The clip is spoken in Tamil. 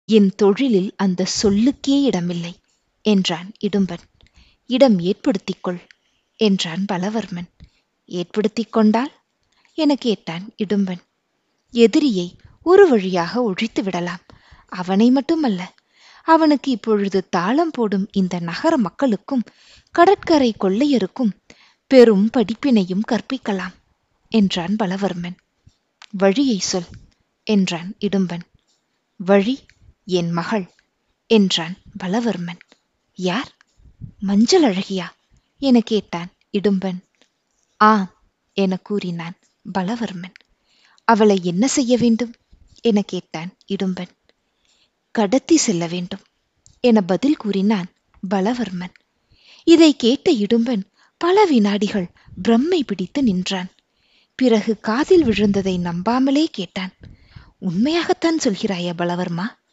என் தொழிலில் அந்த சொல்லுக்கே இடமில்லை என்றான் இடும்பன் இடம் ஏற்படுத்திக் கொள் என்றான் பலவர்மன் ஏற்படுத்திக் கொண்டால் என கேட்டான் இடும்பன் எதிரியை ஒரு வழியாக ஒழித்து விடலாம் அவனை மட்டுமல்ல அவனுக்கு இப்பொழுது தாளம் போடும் இந்த நகர மக்களுக்கும் கடற்கரை கொள்ளையருக்கும் பெரும் படிப்பினையும் கற்பிக்கலாம் என்றான் பலவர்மன் வழியை சொல் என்றான் இடும்பன் வழி என் மகள் என்றான் பலவர்மன் யார் மஞ்சள் அழகியா என கேட்டான் இடும்பன் ஆம் என கூறினான் பலவர்மன் அவளை என்ன செய்ய வேண்டும் என கேட்டான் இடும்பன் கடத்தி செல்ல வேண்டும் என பதில் கூறினான் பலவர்மன் இதை கேட்ட இடும்பன் பல வினாடிகள் பிரம்மை பிடித்து நின்றான் பிறகு காதில் விழுந்ததை நம்பாமலே கேட்டான் உண்மையாகத்தான் சொல்கிறாயா பலவர்மா